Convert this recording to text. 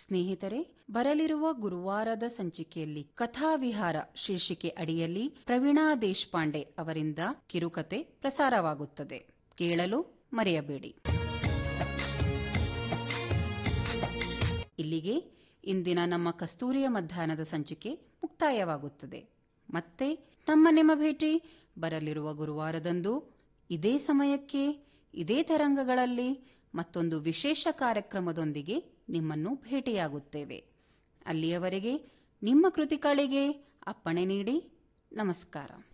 ಸ್ನೇಹಿತರೆ ಬರಲಿರುವ ಗುರುವಾರದ ಸಂಚಿಕೆಯಲ್ಲಿ ಕಥಾವಿಹಾರ ಶೀರ್ಷಿಕೆ ಅಡಿಯಲ್ಲಿ ಪ್ರವೀಣಾ ದೇಶಪಾಂಡೆ ಅವರಿಂದ ಕಿರುಕತೆ ಪ್ರಸಾರವಾಗುತ್ತದೆ ಕೇಳಲು ಮರೆಯಬೇಡಿ ಇಲ್ಲಿಗೆ ಇಂದಿನ ನಮ್ಮ ಕಸ್ತೂರಿಯ ಮಧ್ಯಾಹ್ನದ ಸಂಚಿಕೆ ಮುಕ್ತಾಯವಾಗುತ್ತದೆ ಮತ್ತೆ ನಮ್ಮ ನಿಮ್ಮ ಭೇಟಿ ಬರಲಿರುವ ಗುರುವಾರದಂದು ಇದೇ ಸಮಯಕ್ಕೆ ಇದೇ ತರಂಗಗಳಲ್ಲಿ ಮತ್ತೊಂದು ವಿಶೇಷ ಕಾರ್ಯಕ್ರಮದೊಂದಿಗೆ ನಿಮ್ಮನ್ನು ಭೇಟಿಯಾಗುತ್ತೇವೆ ಅಲ್ಲಿಯವರೆಗೆ ನಿಮ್ಮ ಕೃತಿಗಳಿಗೆ ಅಪ್ಪಣೆ ನೀಡಿ ನಮಸ್ಕಾರ